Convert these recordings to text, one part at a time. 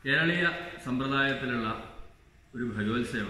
കേരളീയ സമ്പ്രദായത്തിലുള്ള ഒരു ഭഗവത് സേവ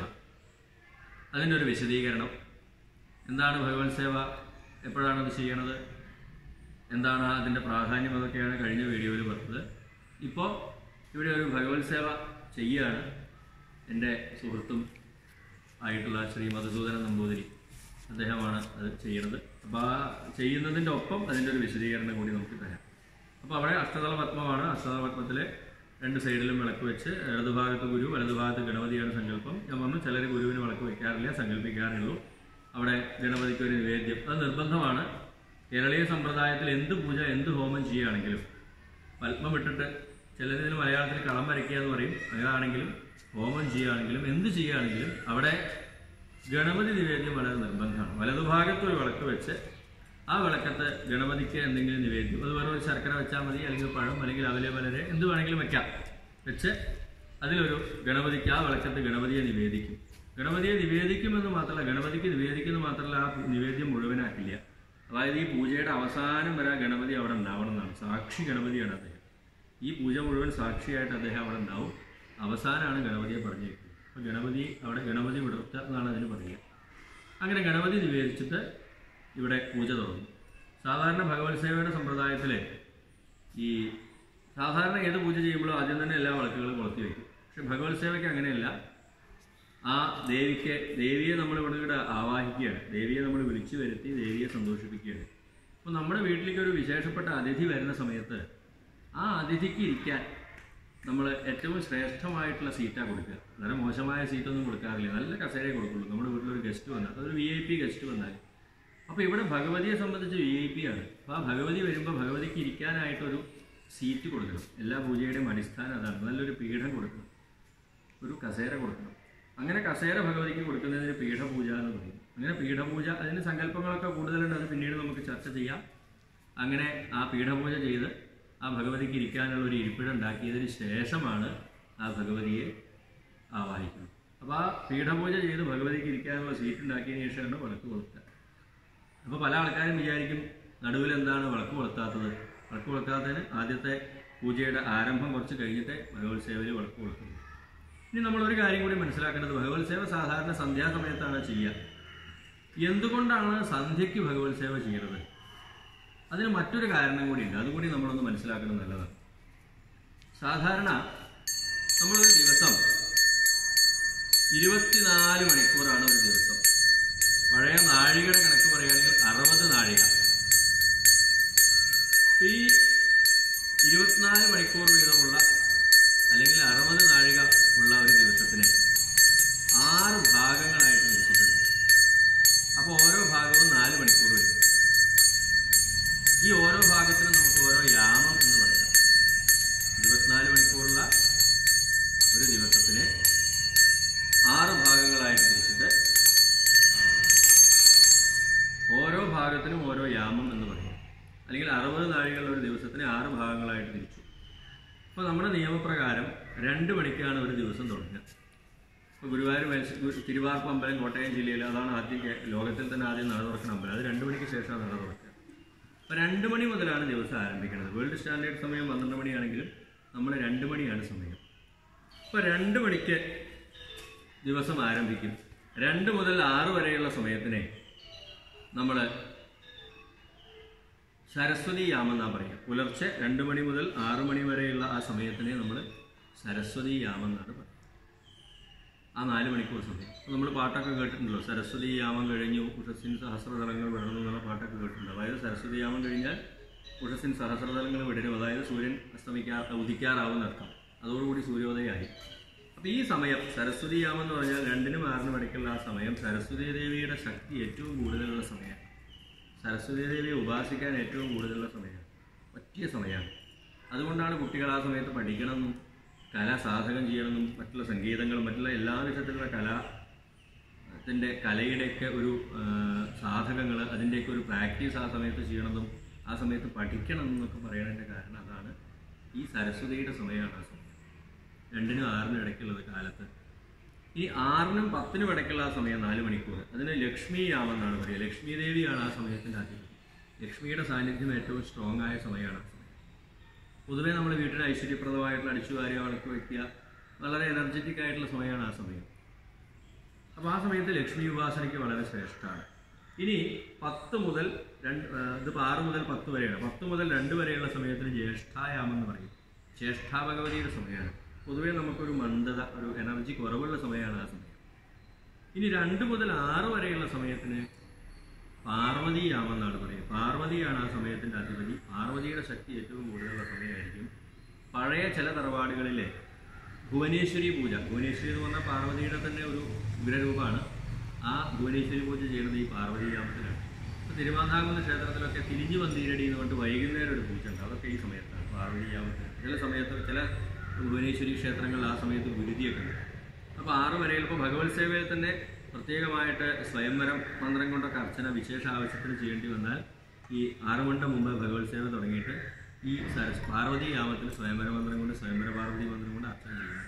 അതിൻ്റെ ഒരു വിശദീകരണം എന്താണ് ഭഗവത് സേവ എപ്പോഴാണ് അത് ചെയ്യണത് എന്താണ് അതിൻ്റെ പ്രാധാന്യം അതൊക്കെയാണ് കഴിഞ്ഞ വീഡിയോയിൽ പറഞ്ഞത് ഇപ്പോൾ ഇവിടെ ഒരു ഭഗവത് സേവ ചെയ്യുകയാണ് എൻ്റെ സുഹൃത്തും ആയിട്ടുള്ള ശ്രീ മധുസൂദനൻ നമ്പൂതിരി അദ്ദേഹമാണ് അത് ചെയ്യുന്നത് അപ്പോൾ ആ ചെയ്യുന്നതിൻ്റെ ഒപ്പം അതിൻ്റെ ഒരു വിശദീകരണം കൂടി നമുക്ക് തരാം അപ്പോൾ അവിടെ അഷ്ടതല പത്മമാണ് അഷ്ടതല പത്മത്തിലെ രണ്ട് സൈഡിലും വിളക്ക് വെച്ച് ഇടതുഭാഗത്ത് ഗുരു വലതുഭാഗത്ത് ഗണപതിയാണ് സങ്കല്പം ഞാൻ പറഞ്ഞു ചിലർ ഗുരുവിന് വിളക്ക് വയ്ക്കാറില്ല സങ്കല്പിക്കാറുള്ളൂ അവിടെ ഗണപതിക്ക് ഒരു നിവേദ്യം അത് നിർബന്ധമാണ് കേരളീയ സമ്പ്രദായത്തിൽ എന്ത് പൂജ എന്ത് ഹോമം ചെയ്യുകയാണെങ്കിലും പത്മം ഇട്ടിട്ട് ചിലരിതിന് മലയാളത്തിൽ കളം വരയ്ക്കുക എന്ന് പറയും അങ്ങനെയാണെങ്കിലും ഹോമം ചെയ്യുകയാണെങ്കിലും എന്ത് ചെയ്യുകയാണെങ്കിലും അവിടെ ഗണപതി നിവേദ്യം വളരെ നിർബന്ധമാണ് വലതുഭാഗത്ത് ഒരു വിളക്ക് വെച്ച് ആ വിളക്കത്ത് ഗണപതിക്ക് എന്തെങ്കിലും നിവേദ്യം അതുപോലെ ഒരു ശർക്കര വെച്ചാൽ മതി അല്ലെങ്കിൽ പഴം അല്ലെങ്കിൽ അവലെ വലരെ എന്ത് വേണമെങ്കിലും വെക്കാം വെച്ച് അതിലൊരു ഗണപതിക്ക് ആ വിളക്കത്ത് ഗണപതിയെ നിവേദിക്കും ഗണപതിയെ നിവേദിക്കുമെന്ന് മാത്രമല്ല ഗണപതിക്ക് നിവേദിക്കുന്നു മാത്രമല്ല ആ നിവേദ്യം മുഴുവനാക്കില്ല അതായത് ഈ പൂജയുടെ അവസാനം വരെ ആ ഗണപതി അവിടെ ഉണ്ടാവണം എന്നാണ് സാക്ഷി ഗണപതിയാണ് അദ്ദേഹം ഈ പൂജ മുഴുവൻ സാക്ഷിയായിട്ട് അദ്ദേഹം അവിടെ ഉണ്ടാവും അവസാനമാണ് ഗണപതിയെ പറഞ്ഞേക്കുന്നത് അപ്പോൾ ഗണപതി അവിടെ ഗണപതി വിടർത്തുക എന്നാണ് അതിന് പറയുക അങ്ങനെ ഗണപതി നിവേദിച്ചിട്ട് ഇവിടെ പൂജ തുടങ്ങും സാധാരണ ഭഗവത് സേവയുടെ സമ്പ്രദായത്തിൽ ഈ സാധാരണ ഏത് പൂജ ചെയ്യുമ്പോഴും ആദ്യം തന്നെ എല്ലാ വിളക്കുകളും കൊളുത്തി വയ്ക്കും പക്ഷെ ഭഗവത് സേവയ്ക്ക് അങ്ങനെയല്ല ആ ദേവിക്ക് ദേവിയെ നമ്മൾ ഇവിടെ ഇവിടെ ആവാഹിക്കുകയാണ് ദേവിയെ നമ്മൾ വിളിച്ചു വരുത്തി ദേവിയെ സന്തോഷിപ്പിക്കുകയാണ് അപ്പോൾ നമ്മുടെ വീട്ടിലേക്ക് ഒരു വിശേഷപ്പെട്ട അതിഥി വരുന്ന സമയത്ത് ആ അതിഥിക്ക് ഇരിക്കാൻ നമ്മൾ ഏറ്റവും ശ്രേഷ്ഠമായിട്ടുള്ള സീറ്റാണ് കൊടുക്കുക വളരെ മോശമായ സീറ്റൊന്നും കൊടുക്കാറില്ല നല്ല കസേരയെ കൊടുക്കുള്ളൂ നമ്മുടെ വീട്ടിലൊരു ഗസ്റ്റ് വന്നാൽ അതൊരു വി ഐ പി ഗസ്റ്റ് വന്നാൽ അപ്പോൾ ഇവിടെ ഭഗവതിയെ സംബന്ധിച്ച് വി ഐ പി ആണ് അപ്പോൾ ആ ഭഗവതി വരുമ്പോൾ ഭഗവതിക്ക് ഇരിക്കാനായിട്ടൊരു സീറ്റ് കൊടുക്കണം എല്ലാ പൂജയുടെയും അടിസ്ഥാനം അതാണ് നല്ലൊരു പീഠം കൊടുക്കണം ഒരു കസേര കൊടുക്കണം അങ്ങനെ കസേര ഭഗവതിക്ക് കൊടുക്കുന്നതിന് പീഠപൂജ എന്ന് പറയും അങ്ങനെ പീഠപൂജ അതിന് സങ്കല്പങ്ങളൊക്കെ കൂടുതലുണ്ട് അത് പിന്നീട് നമുക്ക് ചർച്ച ചെയ്യാം അങ്ങനെ ആ പീഠപൂജ ചെയ്ത് ആ ഭഗവതിക്ക് ഇരിക്കാനുള്ള ഒരു ഇരിപ്പിടം ഉണ്ടാക്കിയതിന് ശേഷമാണ് ആ ഭഗവതിയെ ആവാഹിക്കുന്നത് അപ്പോൾ ആ പീഠപൂജ ചെയ്ത് ഭഗവതിക്ക് ഇരിക്കാനുള്ള സീറ്റ് ഉണ്ടാക്കിയതിന് ശേഷമാണ് വിളക്ക് കൊളുത്തുക അപ്പോൾ പല ആൾക്കാരും വിചാരിക്കും നടുവിൽ എന്താണ് വിളക്ക് കൊളുത്താത്തത് വിളക്ക് കൊളുത്താത്തതിന് ആദ്യത്തെ പൂജയുടെ ആരംഭം കുറച്ച് കഴിഞ്ഞിട്ട് ഭഗവത് സേവയിൽ വിളക്ക് കൊളുത്തുന്നു ഇനി നമ്മൾ ഒരു കാര്യം കൂടി മനസ്സിലാക്കേണ്ടത് ഭഗവത് സേവ സാധാരണ സന്ധ്യാസമയത്താണ് ചെയ്യുക എന്തുകൊണ്ടാണ് സന്ധ്യയ്ക്ക് ഭഗവത് സേവ ചെയ്യുന്നത് അതിന് മറ്റൊരു കാരണം കൂടിയുണ്ട് അതുകൂടി നമ്മളൊന്ന് മനസ്സിലാക്കുന്നത് നല്ലതാണ് സാധാരണ നമ്മളൊരു ദിവസം ഇരുപത്തിനാല് മണിക്കൂറാണ് ഒരു ദിവസം പഴയ നാഴികയുടെ കണക്ക് പറയുകയാണെങ്കിൽ അറുപത് നാഴിക ഇപ്പൊ ഈ ഇരുപത്തിനാല് മണിക്കൂർ വീതമുള്ള അല്ലെങ്കിൽ അറുപത് നാഴിക ഉള്ള ഒരു ദിവസത്തിന് ആറ് ഭാഗങ്ങളായിട്ട് തിരിച്ചിട്ടുണ്ട് അപ്പോൾ ഓരോ ഭാഗവും നാല് മണിക്കൂർ വരും ഈ ഓരോ ഭാഗത്തിനും നമുക്ക് ഓരോ യാമം എന്ന് പറയാം ഇരുപത്തിനാല് മണിക്കൂറുള്ള ഒരു ദിവസത്തിനെ ആറ് ഭാഗങ്ങളായിട്ട് തിരിച്ചിട്ട് ഓരോ ഭാഗത്തിനും ഓരോ യാമം എന്ന് പറയും അല്ലെങ്കിൽ അറുപത് നാഴികളുടെ ഒരു ദിവസത്തിന് ആറ് ഭാഗങ്ങളായിട്ട് തിരിച്ചു അപ്പോൾ നമ്മുടെ നിയമപ്രകാരം രണ്ട് മണിക്കാണ് ഒരു ദിവസം തുടങ്ങുക ഇപ്പോൾ ഗുരുവായൂർ മത്സ്യ ഗു- തിരുവാർപ്പ് അമ്പലം കോട്ടയം ജില്ലയിൽ അതാണ് ആദ്യം കേ- ലോകത്തിൽ തന്നെ ആദ്യം നട തുറക്കുന്ന അമ്പലം അത് രണ്ട് മണിക്ക് ശേഷമാണ് നട തുറക്കുക അപ്പോൾ രണ്ട് മണി മുതലാണ് ദിവസം ആരംഭിക്കുന്നത് വേൾഡ് സ്റ്റാൻഡേർഡ് സമയം പന്ത്രണ്ട് മണിയാണെങ്കിലും നമ്മൾ രണ്ട് മണിയാണ് സമയം അപ്പോൾ രണ്ട് മണിക്ക് ദിവസം ആരംഭിക്കും രണ്ട് മുതൽ ആറ് വരെയുള്ള സമയത്തിനെ നമ്മൾ സരസ്വതി യാമം എന്നാ പറയുക പുലർച്ചെ രണ്ട് മണി മുതൽ ആറ് മണി വരെയുള്ള ആ സമയത്തിനെ നമ്മൾ സരസ്വതി യാമം എന്നാണ് പറയുക ആ നാല് മണിക്കൂർ സമയം അപ്പോൾ നമ്മൾ പാട്ടൊക്കെ കേട്ടിട്ടുണ്ടല്ലോ സരസ്വതി യാമം കഴിഞ്ഞു ഉഷസ്സിൻ സഹസ്രതലങ്ങൾ വിടണം എന്നുള്ള പാട്ടൊക്കെ കേട്ടിട്ടുണ്ട് അതായത് സരസ്വതി യാമം കഴിഞ്ഞാൽ ഉഷസ്സിൻ സഹസ്രതലങ്ങൾ വിടരും അതായത് സൂര്യൻ അസ്തമിക്കാ ഉദിക്കാറാവുന്ന അർത്ഥം അതോടുകൂടി സൂര്യോദയമായി അപ്പോൾ ഈ സമയം സരസ്വതി യാമം എന്ന് പറഞ്ഞാൽ രണ്ടിനും ആറിനും ഇടയ്ക്കുള്ള ആ സമയം സരസ്വതി ദേവിയുടെ ശക്തി ഏറ്റവും കൂടുതലുള്ള സമയമാണ് സരസ്വതി ദേവിയെ ഉപാസിക്കാൻ ഏറ്റവും കൂടുതലുള്ള സമയമാണ് പറ്റിയ സമയമാണ് അതുകൊണ്ടാണ് കുട്ടികൾ ആ സമയത്ത് പഠിക്കണമെന്നും കല സാധകം ചെയ്യണമെന്നും മറ്റുള്ള സംഗീതങ്ങളും മറ്റുള്ള എല്ലാ വിധത്തിലുള്ള കല ത്തിൻ്റെ കലയുടെയൊക്കെ ഒരു സാധകങ്ങൾ അതിൻ്റെയൊക്കെ ഒരു പ്രാക്ടീസ് ആ സമയത്ത് ചെയ്യണമെന്നും ആ സമയത്ത് പഠിക്കണം എന്നൊക്കെ പറയണതിൻ്റെ കാരണം അതാണ് ഈ സരസ്വതിയുടെ സമയമാണ് ആ സമയം രണ്ടിനും ആറിനും ഇടയ്ക്കുള്ളത് കാലത്ത് ഈ ആറിനും പത്തിനും ഇടയ്ക്കുള്ള ആ സമയം നാല് മണിക്കൂർ അതിന് ലക്ഷ്മി യാമെന്നാണ് പറയുക ലക്ഷ്മി ദേവിയാണ് ആ സമയത്തിൻ്റെ അധിപതി ലക്ഷ്മിയുടെ സാന്നിധ്യം ഏറ്റവും സ്ട്രോങ് ആയ സമയമാണ് ആ സമയം പൊതുവേ നമ്മൾ വീട്ടിൽ ഐശ്വര്യപ്രദമായിട്ടുള്ള അടിച്ചുവാരി വളക്ക് വയ്ക്കുക വളരെ എനർജറ്റിക് ആയിട്ടുള്ള സമയമാണ് ആ സമയം അപ്പോൾ ആ സമയത്ത് ലക്ഷ്മി ഉപാസനയ്ക്ക് വളരെ ശ്രേഷ്ഠമാണ് ഇനി പത്ത് മുതൽ രണ്ട് ആ, ഇതിപ്പോൾ ആറ് മുതൽ പത്ത് വരെയാണ് പത്ത് മുതൽ രണ്ട് വരെയുള്ള സമയത്തിന് ജ്യേഷ്ഠായാമം എന്ന് പറയും ജ്യേഷ്ഠാ ഭഗവതിയുടെ സമയമാണ് പൊതുവേ നമുക്കൊരു മന്ദത ഒരു എനർജി കുറവുള്ള സമയമാണ് ആ സമയം ഇനി രണ്ട് മുതൽ ആറ് വരെയുള്ള സമയത്തിന് പാർവതിയാമം എന്നാണ് പറയുക പാർവതിയാണ് ആ സമയത്തിൻ്റെ അധിപതി പാർവതിയുടെ ശക്തി ഏറ്റവും കൂടുതലുള്ള സമയമായിരിക്കും പഴയ ചില തറവാടുകളിലെ ഭുവനേശ്വരി പൂജ ഭുവനേശ്വരി എന്ന് പറഞ്ഞാൽ പാർവതിയുടെ തന്നെ ഒരു ഉഗ്രരൂപമാണ് ആ ഭുവനേശ്വരി പൂജ ചെയ്യുന്നത് ഈ പാർവതിയാമത്തിലാണ് ഇപ്പോൾ തിരുവാന്താകുന്ന ക്ഷേത്രത്തിലൊക്കെ തിരിഞ്ഞു വന്തീരടി എന്ന് പറഞ്ഞിട്ട് വൈകുന്നേരം ഒരു പൂജ ഉണ്ട് അതൊക്കെ ഈ സമയത്താണ് പാർവതിയാമത്തിന് ചില സമയത്ത് ചില ഭുവനേശ്വരി ക്ഷേത്രങ്ങളിൽ ആ സമയത്ത് ഗുരുതിയൊക്കെ ഉണ്ട് അപ്പോൾ ആറ് വരെയിൽ ഇപ്പോൾ ഭഗവത് സേവയിൽ തന്നെ പ്രത്യേകമായിട്ട് സ്വയംവരം മന്ത്രം കൊണ്ടൊക്കെ അർച്ചന വിശേഷ ആവശ്യത്തിന് ചെയ്യേണ്ടി വന്നാൽ ഈ ആറ് മണിന്റെ മുമ്പ് ഭഗവത് സേവ തുടങ്ങിയിട്ട് ഈ സരസ് പാർവതി യാമത്തിൽ സ്വയംവര മന്ത്രം കൊണ്ട് സ്വയംവര പാർവതി മന്ത്രം കൊണ്ട് അർച്ചന ചെയ്യുന്നത്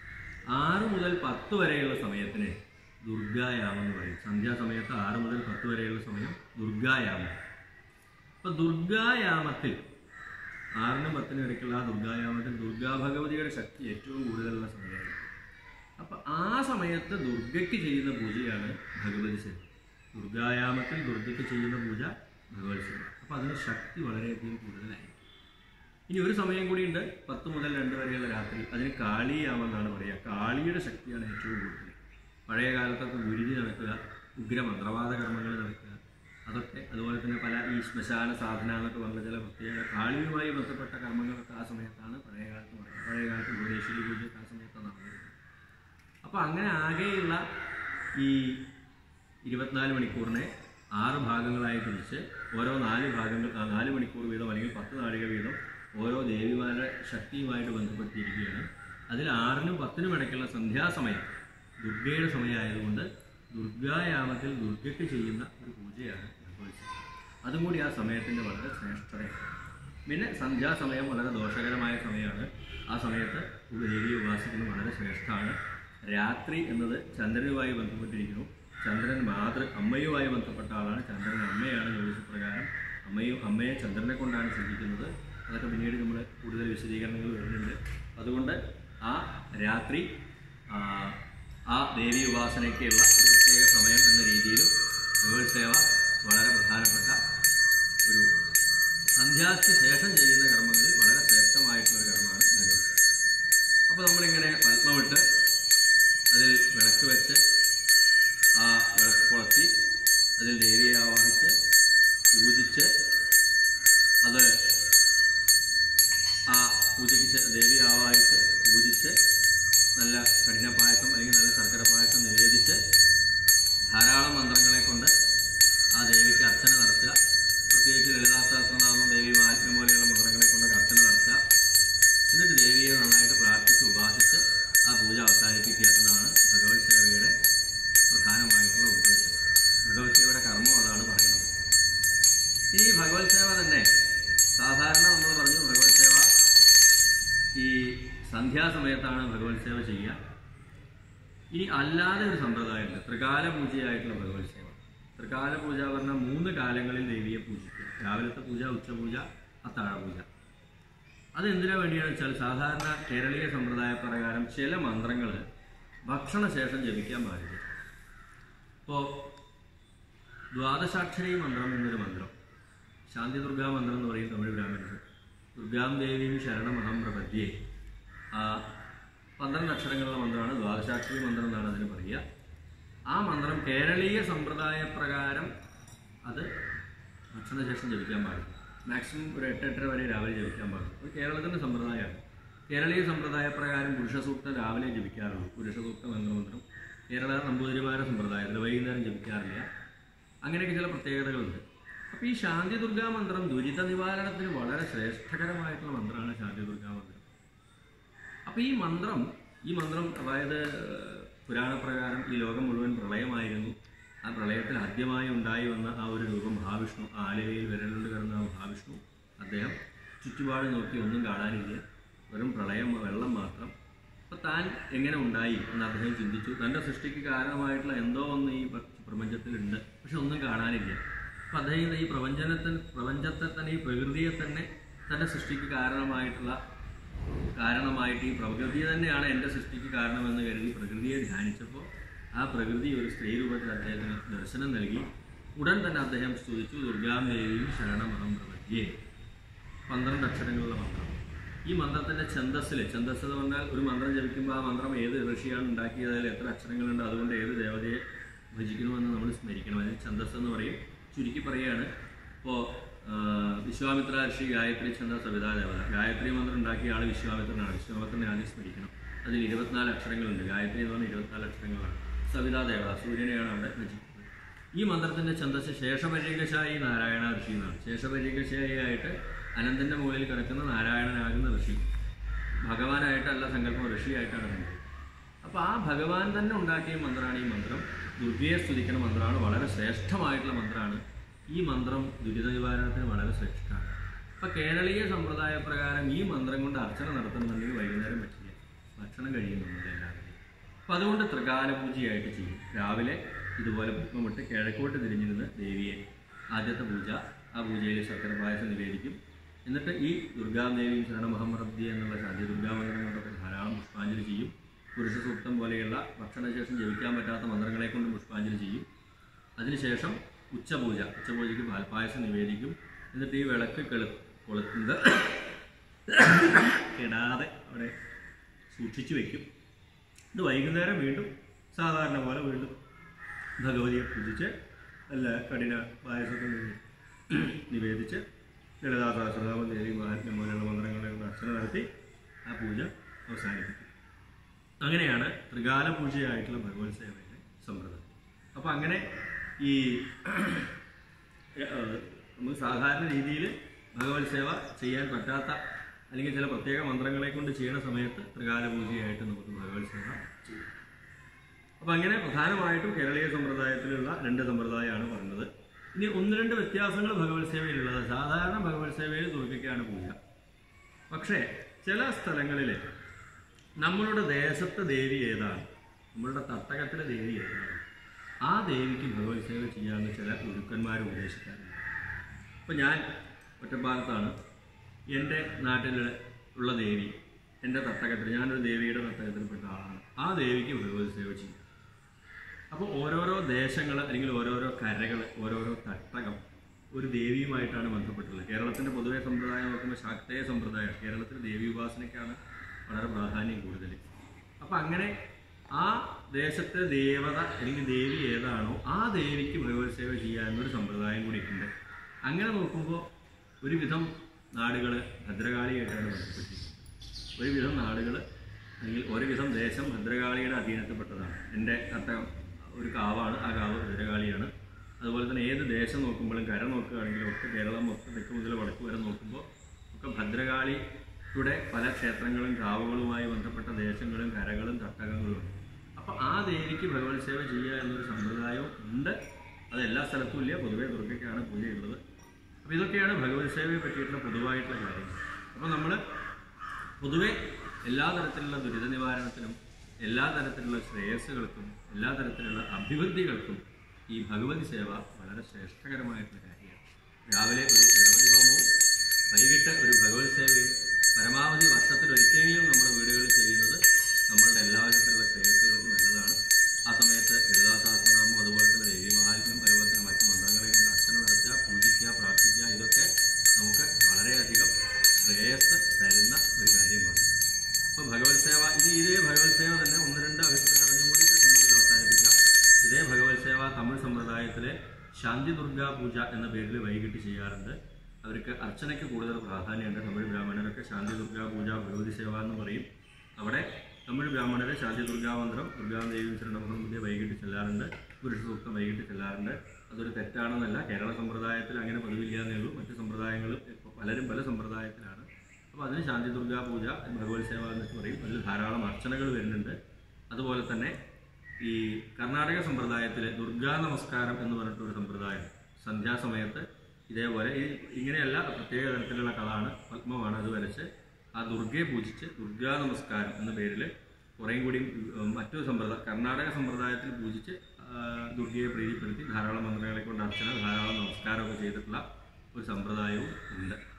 ആറ് മുതൽ പത്ത് വരെയുള്ള സമയത്തിന് ദുർഗായാമം എന്ന് പറയും സന്ധ്യാസമയത്ത് ആറ് മുതൽ പത്ത് വരെയുള്ള സമയം ദുർഗായാമം അപ്പൊ ദുർഗായാമത്തിൽ ആറിനും പത്തിനും ഇടയ്ക്കുള്ള ആ ദുർഗായാമത്തിൽ ദുർഗാ ഭഗവതിയുടെ ശക്തി ഏറ്റവും കൂടുതലുള്ള സമയമാണ് അപ്പൊ ആ സമയത്ത് ദുർഗയ്ക്ക് ചെയ്യുന്ന പൂജയാണ് ഭഗവതി സേവ ദുർഗായാമത്തിൽ ദുർഗയ്ക്ക് ചെയ്യുന്ന പൂജ ഭഗവതി സേവ അപ്പൊ അതിന് ശക്തി വളരെയധികം കൂടുതലായിരിക്കും ഇനി ഒരു സമയം കൂടിയുണ്ട് പത്ത് മുതൽ രണ്ട് വരെയുള്ള രാത്രി അതിന് കാളിയാമെന്നാണ് പറയുക കാളിയുടെ ശക്തിയാണ് ഏറ്റവും കൂടുതൽ പഴയ കാലത്തൊക്കെ ഗുരുതി നടക്കുക ഉഗ്ര മന്ത്രവാദ കർമ്മങ്ങൾ നടക്കുക അതൊക്കെ അതുപോലെ തന്നെ പല ഈ ശ്മശാന സാധന എന്നൊക്കെ പറഞ്ഞ ചില പ്രത്യേക കാളിയുമായി ബന്ധപ്പെട്ട കർമ്മങ്ങളൊക്കെ ആ സമയത്താണ് പഴയ കാലത്ത് നടക്കുന്നത് പഴയ കാലത്ത് ഭുവനേശ്വരി പൂജയൊക്കെ ആ സമയത്താണ് നടന്നത് അപ്പോൾ അങ്ങനെ ആകെയുള്ള ഈ ഇരുപത്തിനാല് മണിക്കൂറിനെ ആറ് ഭാഗങ്ങളായി തിരിച്ച് ഓരോ നാല് ഭാഗങ്ങൾ ആ, നാല് മണിക്കൂർ വീതം അല്ലെങ്കിൽ പത്ത് നാഴിക വീതം ഓരോ ദേവിമാരുടെ ശക്തിയുമായിട്ട് ബന്ധപ്പെട്ടിരിക്കുകയാണ് അതിൽ ആറിനും പത്തിനും ഇടയ്ക്കുള്ള സന്ധ്യാസമയം ദുർഗയുടെ സമയമായതുകൊണ്ട് ദുർഗായാമത്തിൽ ദുർഗയ്ക്ക് ചെയ്യുന്ന ഒരു പൂജയാണ് ഭഗവത്സവം അതും കൂടി ആ സമയത്തിൻ്റെ വളരെ ശ്രേഷ്ഠതയാണ് പിന്നെ സന്ധ്യാസമയം വളരെ ദോഷകരമായ സമയമാണ് ആ സമയത്ത് ദേവിയെ ഉപാസിക്കുന്നത് വളരെ ശ്രേഷ്ഠമാണ് രാത്രി എന്നത് ചന്ദ്രനുമായി ബന്ധപ്പെട്ടിരിക്കുന്നു ചന്ദ്രൻ മാതൃ അമ്മയുമായി ബന്ധപ്പെട്ട ആളാണ് ചന്ദ്രൻ അമ്മയാണ് ജ്യോതിഷപ്രകാരം അമ്മയും അമ്മയെ ചന്ദ്രനെ കൊണ്ടാണ് ചിന്തിക്കുന്നത് അതൊക്കെ പിന്നീട് നമ്മൾ കൂടുതൽ വിശദീകരണങ്ങൾ വരുന്നുണ്ട് അതുകൊണ്ട് ആ രാത്രി ആ, ആ ദേവി ഉപാസനയ്ക്കുള്ള ഒരു പ്രത്യേക സമയം എന്ന രീതിയിലും ഭഗവത് സേവ വളരെ പ്രധാനപ്പെട്ട ഒരു സന്ധ്യാക്ക് ശേഷം ചെയ്യുന്ന കർമ്മങ്ങളിൽ വളരെ ശ്രേഷ്ഠമായിട്ടുള്ള ഒരു കർമ്മമാണ് ഭഗവത് സേവ അപ്പോൾ നമ്മളിങ്ങനെ പത്മമിട്ട് അതിൽ വിളക്ക് വെച്ച് ആ വിളക്ക് കൊളത്തി അതിൽ ദേവിയെ ആവാഹിച്ച് പൂജിച്ച് അത് ആ പൂജയ്ക്ക് ശേ- ദേവിയെ ആവാഹിച്ച് പൂജിച്ച് നല്ല കഠിന പായസം അല്ലെങ്കിൽ നല്ല ശർക്കര പായസം നിവേദിച്ച് ധാരാളം മന്ത്രങ്ങളെ കൊണ്ട് ആ ദേവിക്ക് അർച്ചന നടത്തുക പ്രത്യേകിച്ച് ലളിതാ സഹസ്രനാമം ദേവി മാത്മ്യം പോലെയുള്ള മന്ത്രങ്ങളെ കൊണ്ട് അർച്ചന നടത്തുക എന്നിട്ട് ദേവിയെ നന്നായിട്ട് പ്രാർത്ഥിച്ച് ഉപാസിച്ച് ആ പൂജ അവസാനിപ്പിക്കുക എന്നതാണ് ഭഗവത് സേവയുടെ പ്രധാനമായിട്ടുള്ള ഉദ്ദേശം ഭഗവത് സേവയുടെ കർമ്മം അതാണ് പറയുന്നത് ഇനി ഈ ഭഗവത് സേവ തന്നെ സാധാരണ നമ്മൾ പറഞ്ഞു ഭഗവത് സേവ ഈ സന്ധ്യാസമയത്താണ് ഭഗവത് സേവ ചെയ്യുക ഇനി അല്ലാതെ ഒരു സമ്പ്രദായമുണ്ട് ത്രികാല പൂജയായിട്ടുള്ള ഭഗവത് സേവ ത്രികാല പൂജ പറഞ്ഞാൽ മൂന്ന് കാലങ്ങളിൽ ദേവിയെ പൂജിക്കുക രാവിലത്തെ പൂജ ഉച്ചപൂജ അത്താഴ പൂജ അത് എന്തിനാ വേണ്ടിയാണെന്ന് വെച്ചാൽ സാധാരണ കേരളീയ സമ്പ്രദായ പ്രകാരം ചില മന്ത്രങ്ങൾ ഭക്ഷണശേഷം ജപിക്കാൻ പാടില്ല ഇപ്പോൾ ദ്വാദശാക്ഷരി മന്ത്രം എന്നൊരു മന്ത്രം ശാന്തി ദുർഗാ മന്ത്രം എന്ന് പറയും തമിഴ് ബ്രാഹ്മണർ ദുർഗാം ദേവിയും ശരണമഹം പ്രപദ്യേ ആ പന്ത്രണ്ട് അക്ഷരങ്ങളുള്ള മന്ത്രമാണ് ദ്വാദശാക്ഷരി മന്ത്രം എന്നാണ് അതിന് പറയുക ആ മന്ത്രം കേരളീയ സമ്പ്രദായ പ്രകാരം അത് ഭക്ഷണശേഷം ജപിക്കാൻ പാടില്ല മാക്സിമം ഒരു എട്ട് എട്ടര വരെ രാവിലെ ജപിക്കാൻ പാടുള്ളൂ അത് കേരളത്തിൻ്റെ സമ്പ്രദായമാണ് കേരളീയ സമ്പ്രദായ പ്രകാരം പുരുഷ സൂക്തം രാവിലെ ജപിക്കാറുള്ളൂ പുരുഷ സൂക്തം എന്ന മന്ത്രം കേരള നമ്പൂതിരിമാരുടെ സമ്പ്രദായത്തിൽ വൈകുന്നേരം ജപിക്കാറില്ല അങ്ങനെയൊക്കെ ചില പ്രത്യേകതകളുണ്ട് അപ്പോൾ ഈ ശാന്തി ദുർഗാ മന്ത്രം ദുരിത നിവാരണത്തിന് വളരെ ശ്രേഷ്ഠകരമായിട്ടുള്ള മന്ത്രമാണ് ശാന്തി ദുർഗാ മന്ത്രം അപ്പോൾ ഈ മന്ത്രം ഈ മന്ത്രം അതായത് ഏഹ്, പുരാണപ്രകാരം ഈ ലോകം മുഴുവൻ പ്രളയമായിരുന്നു ആ പ്രളയത്തിൽ ആദ്യമായി ഉണ്ടായി വന്ന ആ ഒരു രൂപം മഹാവിഷ്ണു ആ ആലവയിൽ വിരലുകൊണ്ട് കിടന്ന ആ മഹാവിഷ്ണു അദ്ദേഹം ചുറ്റുപാട് നോക്കി ഒന്നും കാണാനില്ല വെറും പ്രളയം വെള്ളം മാത്രം അപ്പോൾ താൻ എങ്ങനെ ഉണ്ടായി എന്ന് അദ്ദേഹം ചിന്തിച്ചു തൻ്റെ സൃഷ്ടിക്ക് കാരണമായിട്ടുള്ള എന്തോ ഒന്ന് ഈ പ്ര- പ്രപഞ്ചത്തിലുണ്ട് പക്ഷെ ഒന്നും കാണാനില്ല അപ്പം അദ്ദേഹം ഈ പ്രപഞ്ചനത്തിന് പ്രപഞ്ചത്തെ തന്നെ ഈ പ്രകൃതിയെ തന്നെ തൻ്റെ സൃഷ്ടിക്ക് കാരണമായിട്ടുള്ള കാരണമായിട്ട് ഈ പ്രകൃതി തന്നെയാണ് എൻ്റെ സൃഷ്ടിക്ക് കാരണമെന്ന് കരുതി പ്രകൃതിയെ ധ്യാനിച്ചപ്പോൾ ആ പ്രകൃതി ഒരു സ്ത്രീ രൂപത്തിൽ അദ്ദേഹത്തിന് ദർശനം നൽകി ഉടൻ തന്നെ അദ്ദേഹം സ്തുതിച്ചു ദുർഗാദേവിയും ശരണമഹം പ്രപദ്യേ പന്ത്രണ്ട് അക്ഷരങ്ങളുള്ള മന്ത്രം ഈ മന്ത്രത്തിന്റെ ഛന്തസ്സിൽ ഛന്തസ് എന്ന് പറഞ്ഞാൽ ഒരു മന്ത്രം ജപിക്കുമ്പോൾ ആ മന്ത്രം ഏത് ഋഷിയാണ് ഉണ്ടാക്കിയത് അതിൽ എത്ര അക്ഷരങ്ങളുണ്ട് അതുകൊണ്ട് ഏത് ദേവതയെ ഭജിക്കണമെന്ന് നമ്മൾ സ്മരിക്കണം അതിന് ഛന്തസ് എന്ന് പറയും ചുരുക്കി പറയുകയാണ് ഇപ്പോൾ വിശ്വാമിത്ര ഋഷി ഗായത്രി ഛന്ദ സവിതാ ദേവത ഗായത്രി മന്ത്രം ഉണ്ടാക്കിയ ആൾ വിശ്വാമിത്രനാണ് വിശ്വാമിത്രനെ ആദ്യം സ്മരിക്കണം അതിൽ ഇരുപത്തിനാല് അക്ഷരങ്ങളുണ്ട് ഗായത്രി എന്ന് പറഞ്ഞാൽ ഇരുപത്തിനാല് അക്ഷരങ്ങളാണ് സവിതാ ദേവത സൂര്യനെയാണ് അവിടെ ഭജിക്കുന്നത് ഈ മന്ത്രത്തിന്റെ ഛന്ദസ് ശേഷപര്യകശായി നാരായണ ഋഷി എന്നാണ് ശേഷപര്യകശായി ആയിട്ട് അനന്തന്റെ മുകളിൽ കിടക്കുന്ന നാരായണനാകുന്ന ഋഷി ഭഗവാനായിട്ടല്ല സങ്കല്പം ഋഷിയായിട്ടാണ് കണ്ടത് അപ്പോൾ ആ ഭഗവാൻ തന്നെ ഉണ്ടാക്കിയ മന്ത്രമാണ് ഈ മന്ത്രം ദുർഗയെ സ്തുതിക്കുന്ന മന്ത്രമാണ് വളരെ ശ്രേഷ്ഠമായിട്ടുള്ള മന്ത്രമാണ് ഈ മന്ത്രം ദുരിത നിവാരണത്തിന് വളരെ ശ്രേഷ്ഠമാണ് അപ്പോൾ കേരളീയ സമ്പ്രദായ പ്രകാരം ഈ മന്ത്രം കൊണ്ട് അർച്ചന നടത്തുന്നുണ്ടെങ്കിൽ വൈകുന്നേരം പറ്റില്ല ഭക്ഷണം കഴിയുന്നുണ്ട് എല്ലാവരും അപ്പോൾ അതുകൊണ്ട് ത്രികാല പൂജയായിട്ട് ചെയ്യും രാവിലെ ഇതുപോലെ പുഷ്പമിട്ട് കിഴക്കോട്ട് തിരിഞ്ഞിരുന്ന് ദേവിയെ ആദ്യത്തെ പൂജ ആ പൂജയിൽ ശർക്കര പായസം നിവേദിക്കും എന്നിട്ട് ഈ ദുർഗാദേവിയും ശരണമഹമ്മദ്യ എന്നുള്ള ശാന്തി ദുർഗാമന്ത്രം കൊണ്ടൊക്കെ ധാരാളം പുഷ്പാഞ്ജലി ചെയ്യും പുരുഷ സൂക്തം പോലെയുള്ള ഭക്ഷണശേഷം ജപിക്കാൻ പറ്റാത്ത മന്ത്രങ്ങളെ കൊണ്ട് പുഷ്പാഞ്ജലി ചെയ്യും അതിനുശേഷം ഉച്ചപൂജ ഉച്ചപൂജയ്ക്ക് പാൽപ്പായസം നിവേദിക്കും എന്നിട്ട് ഈ വിളക്ക് കെളു കൊളുത്തുന്നത് കെടാതെ അവിടെ സൂക്ഷിച്ചു വെക്കും ഇത് വൈകുന്നേരം വീണ്ടും സാധാരണ പോലെ വീണ്ടും ഭഗവതിയെ പൂജിച്ച് നല്ല കഠിന പായസത്തെ നിവേ- നിവേദിച്ച് ലളിതാ സഹസ്രനാമം ദേവി മഹാത്മ്യം പോലെയുള്ള മന്ത്രങ്ങളെ കൊണ്ട് അർച്ചന നടത്തി ആ പൂജ അവസാനിപ്പിക്കും അങ്ങനെയാണ് ത്രികാല പൂജയായിട്ടുള്ള ഭഗവത് സേവയുടെ സമ്പ്രദായം അപ്പോൾ അങ്ങനെ ഈ ഏഹ്, നമുക്ക് സാധാരണ രീതിയിൽ ഭഗവത് സേവ ചെയ്യാൻ പറ്റാത്ത അല്ലെങ്കിൽ ചില പ്രത്യേക മന്ത്രങ്ങളെ കൊണ്ട് ചെയ്യുന്ന സമയത്ത് ത്രികാല പൂജയായിട്ട് നമുക്ക് ഭഗവത് സേവ ചെയ്യാം അപ്പം അങ്ങനെ പ്രധാനമായിട്ടും കേരളീയ സമ്പ്രദായത്തിലുള്ള രണ്ട് സമ്പ്രദായമാണ് പറഞ്ഞത് ഇനി ഒന്ന് രണ്ട് വ്യത്യാസങ്ങൾ ഭഗവത് സേവയിലുള്ളത് സാധാരണ ഭഗവത് സേവയിൽ ദുർഗയ്ക്കാണ് പൂജ പക്ഷേ ചില സ്ഥലങ്ങളിൽ നമ്മളുടെ ദേശത്തെ ദേവി ഏതാണ് നമ്മളുടെ തട്ടകത്തിലെ ദേവി ഏതാണ് ആ ദേവിക്ക് ഭഗവത് സേവ ചെയ്യാമെന്ന് ചില ഗുരുക്കന്മാർ ഉപദേശിക്കാറുണ്ട് ഇപ്പം ഞാൻ ഒറ്റപ്പാലത്താണ് എൻ്റെ നാട്ടിൽ ഉള്ള ദേവി എൻ്റെ തട്ടകത്തിൽ ഞാനൊരു ദേവിയുടെ തട്ടകത്തിൽപ്പെട്ട ആളാണ് ആ ദേവിക്ക് ഭഗവത് സേവ ചെയ്യും അപ്പോൾ ഓരോരോ ദേശങ്ങൾ അല്ലെങ്കിൽ ഓരോരോ കരകൾ ഓരോരോ തട്ടകം ഒരു ദേവിയുമായിട്ടാണ് ബന്ധപ്പെട്ടുള്ളത് കേരളത്തിൻ്റെ പൊതുവെ സമ്പ്രദായം നോക്കുമ്പോൾ ശാക്തേയ സമ്പ്രദായം കേരളത്തിൽ ദേവി ഉപാസനയ്ക്കാണ് വളരെ പ്രാധാന്യം കൂടുതൽ അപ്പം അങ്ങനെ ആ ദേശത്തെ ദേവത അല്ലെങ്കിൽ ദേവി ഏതാണോ ആ ദേവിക്ക് ഭഗവത് സേവ ചെയ്യാനൊരു സമ്പ്രദായം കൂടി ഉണ്ട് അങ്ങനെ നോക്കുമ്പോൾ ഒരുവിധം നാടുകൾ ഭദ്രകാളിയായിട്ടാണ് ബന്ധപ്പെട്ടിരിക്കുന്നത് ഒരുവിധം നാടുകൾ അല്ലെങ്കിൽ ഒരുവിധം ദേശം ഭദ്രകാളിയുടെ അധീനത്തിൽപ്പെട്ടതാണ് എൻ്റെ തട്ടകം ഒരു കാവാണ് ആ കാവ് ഭദ്രകാളിയാണ് അതുപോലെ തന്നെ ഏത് ദേശം നോക്കുമ്പോഴും കര നോക്കുകയാണെങ്കിലും ഒക്കെ കേരളം മൊത്തം തെക്ക് മുതൽ വടക്ക് വരെ നോക്കുമ്പോൾ ഒക്കെ ഭദ്രകാളിയുടെ പല ക്ഷേത്രങ്ങളും കാവുകളുമായി ബന്ധപ്പെട്ട ദേശങ്ങളും കരകളും തട്ടകങ്ങളും ഉണ്ട് അപ്പോൾ ആ ദേവിക്ക് ഭഗവത് സേവ ചെയ്യുക എന്നൊരു സമ്പ്രദായവും ഉണ്ട് അത് എല്ലാ സ്ഥലത്തും ഇല്ല പൊതുവേ ദുർഗയ്ക്കാണ് പൂജയുള്ളത് അപ്പോൾ ഇതൊക്കെയാണ് ഭഗവത് സേവയെ പറ്റിയിട്ടുള്ള പൊതുവായിട്ടുള്ള കാര്യങ്ങൾ അപ്പോൾ നമ്മൾ പൊതുവെ എല്ലാ തരത്തിലുള്ള ദുരിത നിവാരണത്തിനും എല്ലാ തരത്തിലുള്ള ശ്രേയസ്സുകൾക്കും എല്ലാ തരത്തിലുള്ള അഭിവൃദ്ധികൾക്കും ഈ ഭഗവതി സേവ വളരെ ശ്രേഷ്ഠകരമായിട്ടുള്ള കാര്യമാണ് രാവിലെ ഒരു ഗണപതി ഹോമവും വൈകിട്ട് ഒരു ഭഗവത് സേവയും പരമാവധി വർഷത്തിൽ ഒരിക്കലെങ്കിലും നമ്മുടെ വീടുകളിൽ ചെയ്യുന്നത് നമ്മളുടെ എല്ലാ തരത്തിലുള്ള ശ്രേയസ്സുകൾക്കും നല്ലതാണ് ആ സമയത്ത് ലളിതാ സഹസ്രനാമം അതുപോലെ തന്നെ ദേവി മഹാത്മ്യം അതുപോലെ തന്നെ മറ്റു മന്ത്രങ്ങളെ കൊണ്ട് അർച്ചന നടത്തുക പൂജിക്കുക പ്രാർത്ഥിക്കുക ഇതൊക്കെ നമുക്ക് വളരെയധികം ശ്രേയസ് തരുന്ന ഒരു കാര്യമാണ് അപ്പോൾ ഭഗവത് സേവ ഇത് ഇതേ ഭഗവത് സേവ തന്നെ ഒന്ന് രണ്ട് അഭിപ്രായം കൂടിയിട്ട് നമുക്ക് ഇത് അവസാനിപ്പിക്കാം ഇതേ ഭഗവത് സേവ തമിഴ് സമ്പ്രദായത്തിലെ ശാന്തി ദുർഗാ പൂജ എന്ന പേരിൽ വൈകിട്ട് ചെയ്യാറുണ്ട് അവർക്ക് അർച്ചനയ്ക്ക് കൂടുതൽ പ്രാധാന്യമുണ്ട് തമിഴ് ബ്രാഹ്മണരൊക്കെ ശാന്തി ദുർഗാ പൂജ ഭഗവതി സേവ എന്ന് പറയും അവിടെ തമിഴ് ബ്രാഹ്മണരെ ശാന്തി ദുർഗാ മന്ത്രം ദുർഗാദേവിയും ശരണമഹമ്മദിയെ വൈകിട്ട് ചെല്ലാറുണ്ട് പുരുഷ സൂക്തം വൈകിട്ട് ചെല്ലാറുണ്ട് അതൊരു തെറ്റാണെന്നല്ല കേരള സമ്പ്രദായത്തിൽ അങ്ങനെ പതിവില്ല എന്നേ ഉള്ളൂ മറ്റ് സമ്പ്രദായങ്ങളും ഇപ്പോൾ പലരും പല സമ്പ്രദായത്തിലാണ് അപ്പോൾ അതിന് ശാന്തി ദുർഗാ പൂജ ഭഗവത് സേവ എന്നൊക്കെ പറയും അതിൽ ധാരാളം അർച്ചനകൾ വരുന്നുണ്ട് അതുപോലെ തന്നെ ഈ കർണാടക സമ്പ്രദായത്തിൽ ദുർഗാ നമസ്കാരം എന്ന് പറഞ്ഞിട്ടൊരു സമ്പ്രദായം സന്ധ്യാസമയത്ത് ഇതേപോലെ ഈ ഇങ്ങനെയല്ല പ്രത്യേക തരത്തിലുള്ള കളാണ് പത്മമാണ് അത് വരച്ച് ആ ദുർഗയെ പൂജിച്ച് ദുർഗാ നമസ്കാരം എന്ന പേരിൽ കുറേയും കൂടി ഉം, മറ്റൊരു സമ്പ്രദായം കർണാടക സമ്പ്രദായത്തിൽ പൂജിച്ച് ആ, ദുർഗയെ പ്രീതിപ്പെടുത്തി ധാരാളം മന്ത്രങ്ങളെ കൊണ്ട് അർച്ചന ധാരാളം നമസ്കാരമൊക്കെ ചെയ്തിട്ടുള്ള ഒരു സമ്പ്രദായവും ഉണ്ട്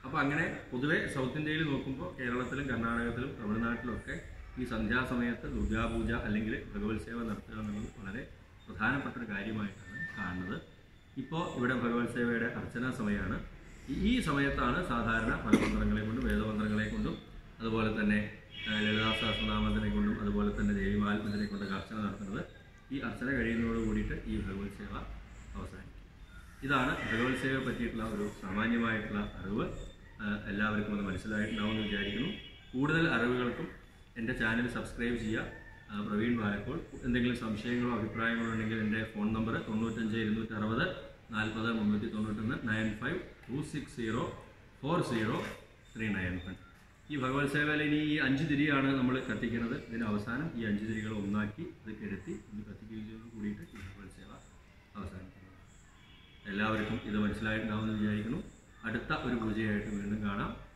അപ്പോൾ അങ്ങനെ പൊതുവെ സൗത്ത് ഇന്ത്യയിൽ നോക്കുമ്പോൾ കേരളത്തിലും കർണാടകത്തിലും തമിഴ്നാട്ടിലും ഒക്കെ ഈ സന്ധ്യാസമയത്ത് ദുർഗാപൂജ അല്ലെങ്കിൽ ഭഗവത് സേവ നടത്തുക എന്നുള്ളത് വളരെ പ്രധാനപ്പെട്ട ഒരു കാര്യമായിട്ടാണ് കാണുന്നത് ഇപ്പോൾ ഇവിടെ ഭഗവത് സേവയുടെ അർച്ചനാ സമയമാണ് ഈ- ഈ സമയത്താണ് സാധാരണ മലമന്ത്രങ്ങളെ കൊണ്ടും വേദമന്ത്രങ്ങളെ കൊണ്ടും അതുപോലെ തന്നെ ആ, ലളിതാ സഹസ്രനാമത്തിനെ കൊണ്ടും അതുപോലെ തന്നെ ദേവിമാത്മത്തിനെ കൊണ്ടൊക്കെ അർച്ചന നടത്തുന്നത് ഈ അർച്ചന കഴിയുന്നതോട് കൂടിയിട്ട് ഈ ഭഗവത് സേവ അവസാനിക്കും ഇതാണ് ഭഗവത് സേവയെ പറ്റിയിട്ടുള്ള ഒരു സാമാന്യമായിട്ടുള്ള അറിവ് ആ, എല്ലാവർക്കും അത് മനസ്സിലായിട്ടുണ്ടാവുമെന്ന് വിചാരിക്കുന്നു കൂടുതൽ അറിവുകൾക്കും എൻ്റെ ചാനൽ സബ്സ്ക്രൈബ് ചെയ്യുക ആ, പ്രവീൺ ബാലക്കോൾ എന്തെങ്കിലും സംശയങ്ങളോ അഭിപ്രായങ്ങളോ ഉണ്ടെങ്കിൽ എൻ്റെ ഫോൺ നമ്പർ തൊണ്ണൂറ്റഞ്ച് ഇരുന്നൂറ്റി അറുപത് നാൽപ്പത് മുന്നൂറ്റി തൊണ്ണൂറ്റൊന്ന് nine five two six zero four zero three nine one ഈ ഭഗവത് സേവയിൽ ഇനി ഈ അഞ്ച് തിരിയാണ് നമ്മൾ കത്തിക്കുന്നത് ഇതിന് അവസാനം ഈ അഞ്ച് തിരികൾ ഒന്നാക്കി ഇത് കെടുത്തി ഇത് കത്തിക്കുന്നതോട് കൂടിയിട്ട് ഈ ഭഗവത് സേവ അവസാനിക്കുന്നതാണ് എല്ലാവർക്കും ഇത് മനസ്സിലായിട്ടുണ്ടാവുമെന്ന് വിചാരിക്കുന്നു അടുത്ത ഒരു പൂജയായിട്ട് വീണ്ടും കാണാം